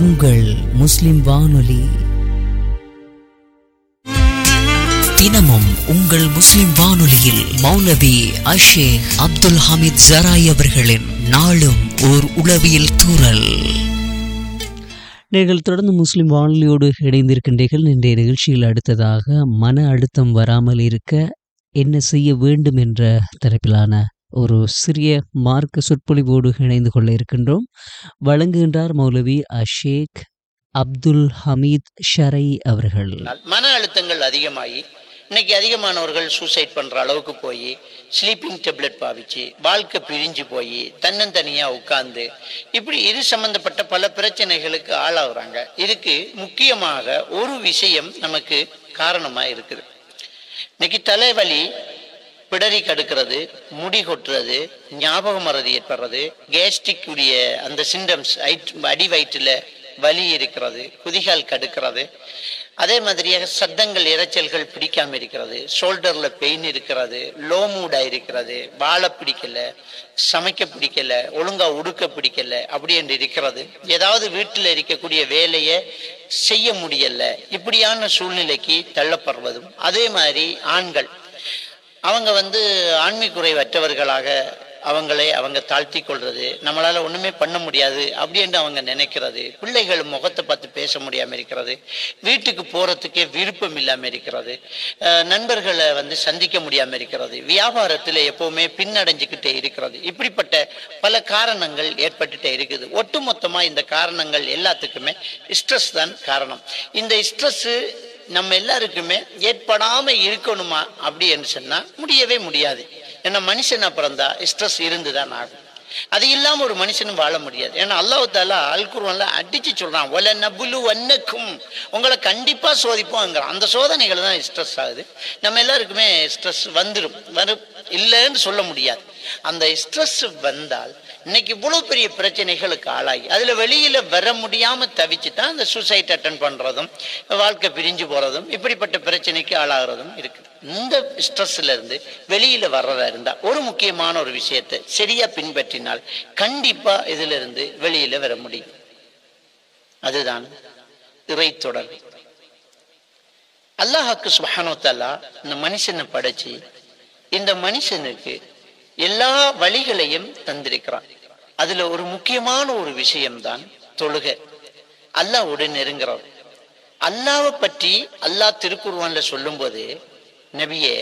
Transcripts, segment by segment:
உங்கள் முஸ்லிம் வானொலி தினமும் உங்கள் முஸ்லிம் வானொலியில் மௌலவி அஷேக் அப்துல் ஹமீத் ஜராய் அவர்களின் நாளும் ஓர் உளவியல் தூறல் நீங்கள் தொடர்ந்து முஸ்லிம் வானொலியோடு இணைந்திருக்கின்றீர்கள் இன்றைய நிகழ்ச்சியில் அடுத்ததாக மன அழுத்தம் வராமல் இருக்க என்ன செய்ய வேண்டும் என்ற தரப்பிலான ஒரு சிறிய மார்க்க சொற்பொழிவோடு இணைந்து கொள்ள இருக்கின்றோம் வழங்குகின்றார் மௌலவி அஷேக் அப்துல் ஹமீத் ஷரை அவர்கள் மன அழுத்தங்கள் அதிகமாகி இன்னைக்கு அதிகமானவர்கள் சூசைட் பண்ற அளவுக்கு போய் ஸ்லீப்பிங் டெப்லெட் பாவிச்சு வாழ்க்கை பிரிஞ்சு போய் தன்னந்தனியா உட்கார்ந்து இப்படி இது சம்பந்தப்பட்ட பல பிரச்சனைகளுக்கு ஆளாகுறாங்க இதுக்கு முக்கியமாக ஒரு விஷயம் நமக்கு காரணமா இருக்குது இன்னைக்கு தலைவலி பிடரி கடுக்கிறது முடி கொட்டுறது ஞாபக மறதி ஏற்படுறது கேஸ்ட்ரிக் உடைய அந்த சிம்டம்ஸ் அடி வயிற்றுல வலி இருக்கிறது குதிகால் கடுக்கிறது அதே மாதிரியாக சத்தங்கள் இரைச்சல்கள் பிடிக்காம இருக்கிறது ஷோல்டர்ல பெயின் இருக்கிறது லோ மூடா இருக்கிறது வாழ பிடிக்கல சமைக்க பிடிக்கல ஒழுங்கா உடுக்க பிடிக்கல அப்படி என்று இருக்கிறது ஏதாவது வீட்டில் இருக்கக்கூடிய வேலையை செய்ய முடியல இப்படியான சூழ்நிலைக்கு தள்ளப்படுவதும் அதே மாதிரி ஆண்கள் அவங்க வந்து ஆண்மை குறைவற்றவர்களாக அவங்களை அவங்க தாழ்த்தி கொள்றது நம்மளால ஒண்ணுமே பண்ண முடியாது அப்படின்னு அவங்க நினைக்கிறது பிள்ளைகள் முகத்தை பார்த்து பேச முடியாம இருக்கிறது வீட்டுக்கு போறதுக்கே விருப்பம் இல்லாம இருக்கிறது அஹ் நண்பர்களை வந்து சந்திக்க முடியாம இருக்கிறது வியாபாரத்துல எப்பவுமே பின்னடைஞ்சுக்கிட்டே இருக்கிறது இப்படிப்பட்ட பல காரணங்கள் ஏற்பட்டுட்டே இருக்குது ஒட்டுமொத்தமா இந்த காரணங்கள் எல்லாத்துக்குமே ஸ்ட்ரெஸ் தான் காரணம் இந்த ஸ்ட்ரெஸ் நம்ம எல்லாருக்குமே ஏற்படாம இருக்கணுமா அப்படின்னு சொன்னா முடியவே முடியாது ஏன்னா மனுஷனா பிறந்தா ஸ்ட்ரெஸ் இருந்துதான் ஆகும் அது இல்லாம ஒரு மனுஷனும் வாழ முடியாது ஏன்னா அல்லாஹ் தாலா அல்குர்வான்ல அடிச்சு சொல்றான் ஒல நபுலு வன்னக்கும் உங்களை கண்டிப்பா சோதிப்போங்கிறான் அந்த சோதனைகள் தான் ஸ்ட்ரெஸ் ஆகுது நம்ம எல்லாருக்குமே ஸ்ட்ரெஸ் வந்துடும் வரும் இல்லைன்னு சொல்ல முடியாது அந்த ஸ்ட்ரெஸ் வந்தால் இன்னைக்கு இவ்வளவு பெரிய பிரச்சனைகளுக்கு ஆளாகி அதுல வெளியில வர முடியாம தவிச்சு தான் அந்த சூசைட் அட்டன் பண்றதும் வாழ்க்கை பிரிஞ்சு போறதும் இப்படிப்பட்ட பிரச்சனைக்கு ஆளாகிறதும் இருக்குது இந்த ஸ்ட்ரெஸ்ல இருந்து வெளியில வர்றதா இருந்தா ஒரு முக்கியமான ஒரு விஷயத்தை சரியா பின்பற்றினால் கண்டிப்பா இதுல இருந்து வெளியில வர முடியும் அதுதான் இறை தொடர்பு அல்லாஹாக்கு சுபஹானோ தஆலா இந்த மனுஷனை படைச்சு இந்த மனுஷனுக்கு எல்லா வழிகளையும் தந்திருக்கிறான் அதுல ஒரு முக்கியமான ஒரு விஷயம்தான் தொழுகை அல்லாஹ்வோடு நெருங்குறோம் அல்லாவை பற்றி அல்லாஹ் திருக்குர்வான்ல சொல்லும்போது நபியே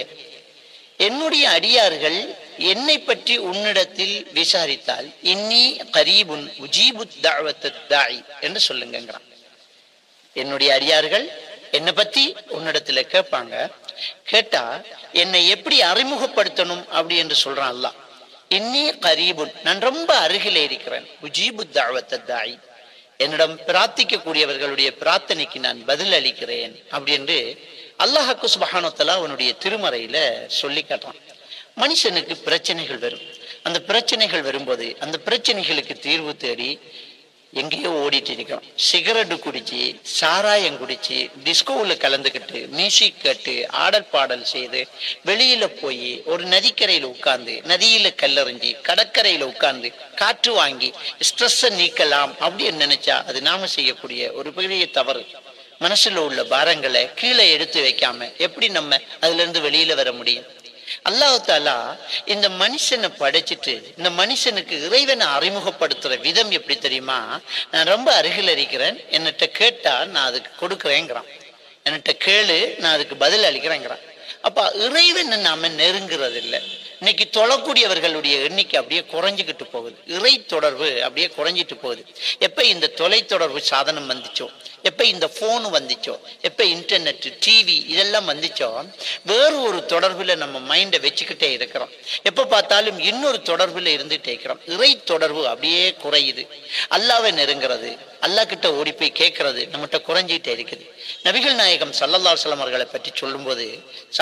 என்னுடைய அடியார்கள் என்னை பற்றி உன்னிடத்தில் விசாரித்தால் இன்னி கரீபுன் உஜீபு தாய் என்று சொல்லுங்கிறான் என்னுடைய அடியார்கள் என்னை பத்தி உன்னிடத்துல கேட்பாங்க கேட்டா என்னை எப்படி அறிமுகப்படுத்தணும் அப்படி என்று சொல்றான் அல்லாஹ் இன்னி கரீபுன் நான் ரொம்ப அருகில இருக்கிறேன் உஜீபு தாய் என்னிடம் பிரார்த்திக்க கூடியவர்களுடைய பிரார்த்தனைக்கு நான் பதில் அளிக்கிறேன் அப்படி என்று அல்லாஹாக்கு சுபஹானத்தலா அவனுடைய திருமறையில சொல்லி காட்டுறான் மனுஷனுக்கு பிரச்சனைகள் வரும் அந்த பிரச்சனைகள் வரும்போது அந்த பிரச்சனைகளுக்கு தீர்வு தேடி எங்கேயோ ஓடிட்டு இருக்கிறோம் சிகரெட்டு குடிச்சு சாராயம் குடிச்சு டிஸ்கோவில் கலந்துக்கிட்டு மியூசிக் கேட்டு ஆடல் பாடல் செய்து வெளியில போய் ஒரு நதிக்கரையில உட்கார்ந்து நதியில கல்லறிஞ்சி கடற்கரையில உட்கார்ந்து காற்று வாங்கி ஸ்ட்ரெஸ்ஸை நீக்கலாம் அப்படின்னு நினைச்சா அது நாம செய்யக்கூடிய ஒரு பெரிய தவறு மனசுல உள்ள பாரங்களை கீழே எடுத்து வைக்காம எப்படி நம்ம அதுல இருந்து வெளியில வர முடியும் அல்லாஹ் தாலா இந்த மனுஷனை படைச்சிட்டு இந்த மனுஷனுக்கு இறைவனை அறிமுகப்படுத்துற விதம் எப்படி தெரியுமா நான் ரொம்ப அருகில் இருக்கிறேன் என்னட்ட கேட்டா நான் அதுக்கு கொடுக்குறேங்கிறான் என்கிட்ட கேளு நான் அதுக்கு பதில் அளிக்கிறேங்கிறான் அப்ப இறைவனை நாம நெருங்குறது இல்லை இன்னைக்கு தொழக்கூடியவர்களுடைய எண்ணிக்கை அப்படியே குறைஞ்சுக்கிட்டு போகுது இறை தொடர்பு அப்படியே குறைஞ்சிட்டு போகுது எப்ப இந்த தொலைத்தொடர்பு சாதனம் வந்துச்சோ எப்ப இந்த போன் வந்துச்சோ எப்ப இன்டர்நெட் டிவி இதெல்லாம் வந்துச்சோ வேறு ஒரு தொடர்புல நம்ம மைண்டை வச்சுக்கிட்டே இருக்கிறோம் எப்ப பார்த்தாலும் இன்னொரு தொடர்புல இருந்துட்டே இருக்கிறோம் இறை தொடர்பு அப்படியே குறையுது அல்லாவை நெருங்கிறது அல்லா கிட்ட ஓடி போய் கேட்கறது நம்மகிட்ட குறைஞ்சிட்டே இருக்குது நபிகள் நாயகம் சல்லல்லா அவர்களை பற்றி சொல்லும்போது